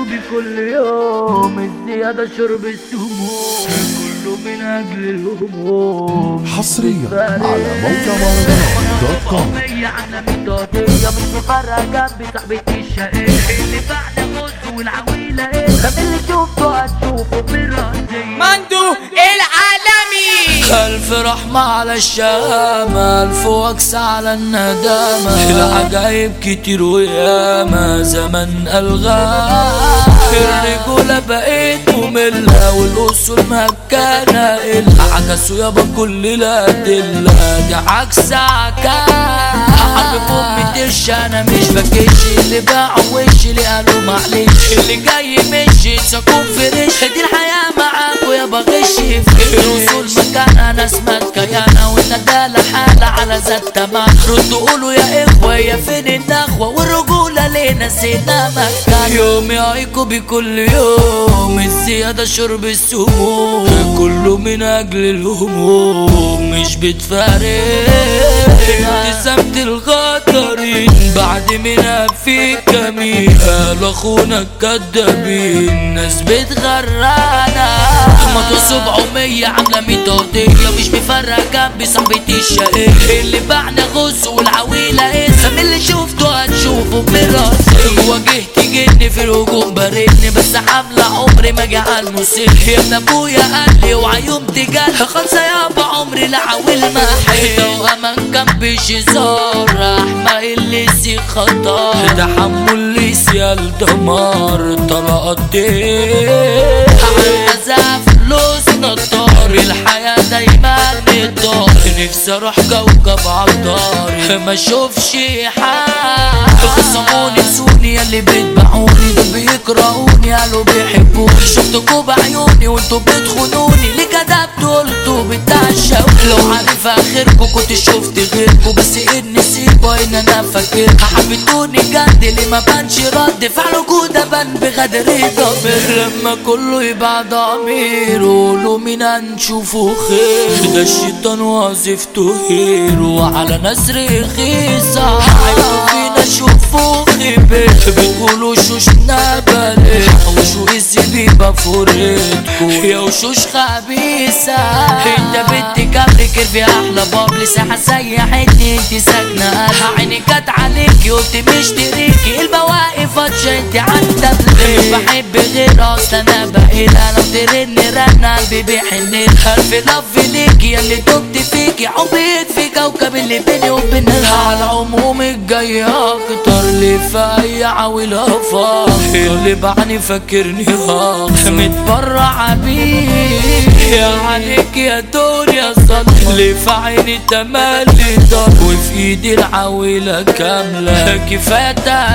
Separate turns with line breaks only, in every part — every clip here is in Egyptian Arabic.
بكل يوم الزيادة شرب السموم كله من أجل الهموم
حصريا على موقع مهرجانات دوت كوم
أمية على ميدادية مش مفرقة جنبي صاحبتي الشقية اللي بعد غز والعويلة ايه خد اللي شوفته هتشوفه براسي
مندو العالمي
ألف رحمة على الشامة ألف وكس على الندامة العجايب كتير وياما زمن ألغام الرجولة بقيت مملة والأصول مكانة إلا عكسوا يابا كل الأدلة دي عكس عكاس حبيب أمي تش أنا مش بكش اللي باعوا وش اللي قالوا معلش اللي جاي مشي تكون فريش دي الحياة معاكوا يابا غش في الوصول مكانها ناس متكيانة والندالة حالة على ذات تمام ردوا قولوا يا إخوة يا فين النخوة والرجولة ليه نسينا مكان يوم يعيكوا بكل يوم الزيادة شرب السموم كله من أجل الهموم مش بتفارق ابتسامة الغدارين بعد منها في كمين قال أخونا الكدابين ناس بتغرانا مطوا سبعمية عاملة مية قضية مش مفرقة جنبي صاحبتي الشقية اللي بعنا غز والعويلة اسم اللي شفته هتشوفه براسي واجهت جني في الهجوم برني بس حاملة عمري ما جه على الموسيقى يا ابن ابويا قال لي وعيوم تجال خلصة يابا عمري لا عاول ما حيدة وامان كان بشزار احمى اللي سي خطر تحمل لي سيال دمار طلقات عايزة فلوس نطار الحياة دايما نضار نفسي اروح كوكب عطار ما اشوفش حد خصموني نسوني اللي بيتبعوني دول بيكرهوني قالوا بيحبوني شفتكوا بعيوني وانتوا بتخونوني ليه كدبتوا قلتوا بتعشقوا لو عارف اخركوا كنت شفت غيركوا بس اني سيبوا ان انا فاكر حبيتوني جد اللي ما بانش رد فعلكوا ده بان بغدر ضمير لما كله يبقى ضمير قولوا مين هنشوفه خير ده الشيطان وظيفته هيرو على ناس رخيصة عيبوا فينا شوفوا خيبة بتقولوا شوشنا بلد وشو الزبيبة فريتكو يا وشوش خبيثة انت بنت قبل كيرفي احلى بابل ساحة سيحتني انت ساكنة قلب عيني كانت عليكي قلت مشتريكي البواقف اتشا انت عالتبل مش بحب غير اصلا انا بقيلة لو ترن رن قلبي بيحن الف لف ليكي يا اللي تبت فيكي عبيت في كوكب اللي بيني وبينها على العموم الجاي اكتر اللي في عاول افا اللي بعني فاكرني هاخ متبرع بيه يا عليك يا دنيا صد اللي في عيني تملي دار وفي ايدي العويلة كاملة كفاية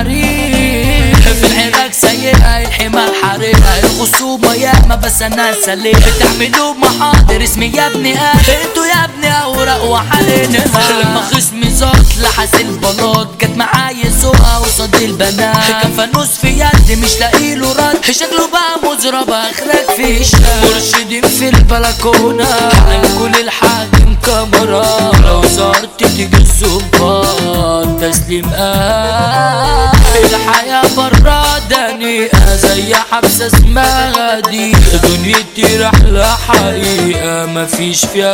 تاريخ في العراق سيئة الحمار حريقة الخصومة ياما بس انا سليم بتعملوا محاضر اسمي يا ابني اهل انتوا يا ابني اوراق وحالينها لما خصمي زاد لحس البلاط جت معايا سوقها قصاد البنات كان فانوس في يدي مش لاقي له رد شكله بقى مزرب اخرك في شاب مرشدين في البلكونة كل الحاكم كاميرا لو صارت تيجي الظباط تسليم آه الحياة برا دنيئة زي حبسة اسمها دي دنيتي رحلة حقيقة مفيش فيها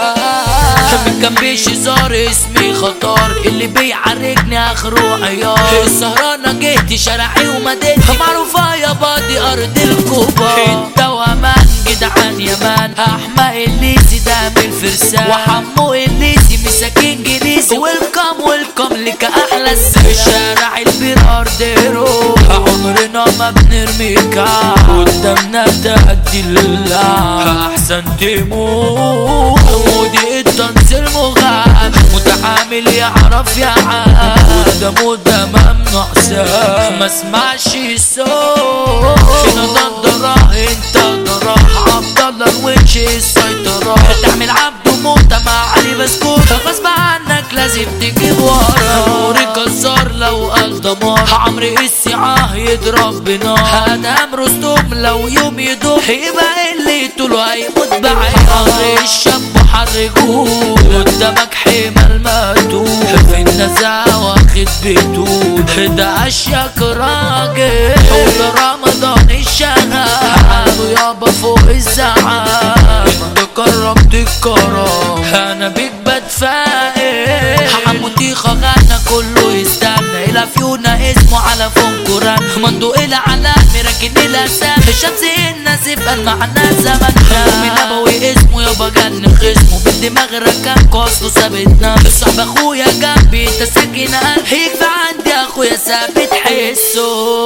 غاب كان بيشزار اسمي خطر اللي بيعرجني اخره عيار السهرانة جهتي شارعي ومدينتي معروفة يا بادي ارض الكبار انت وامان جدعان يمان احمى الليسي ده من الفرسان وحمو الليسي مساكين جليسي ويلكم ويلكم لك احلى السلام شارع البرار ديرو عمرنا ما بنرمي كعب قدامنا تأدي لله احسن تموت ودي الطنز المغاب متعامل يعرف يعاب قدامه ده ممنوع ساب ما اسمعش صوت هنا ده الدراع انت دراع عبد الله الوش السيطرة تعمل عبده موتة مع علي بسكوت غصب عنك لازم تجيب ورا نوري كسر لو قال دمار عمرو السعاه يضرب بنار ادم رستم لو يوم يدوم يبقى اللي طوله هيموت بعين قمر الشاب حرجوه قدامك حمل مقتول في النزاع واخد بتول ده اشيك راجل حول رمضان الشغف عملوا يابا فوق الزعام انت كرمت الكرم انا بيك بتفائل حموتي غنى كله يستنى الى فيونا اسمه على فون قران مندو الى علامي راكن الى سام الشمس الناس قال معنا زماننا من ابوي اسمه يابا جن خصمه بالدماغ ركب قصده ثابتنا صاحب اخويا جنبي انت ساكن قلبي يكفي عندي اخويا ثابت حسه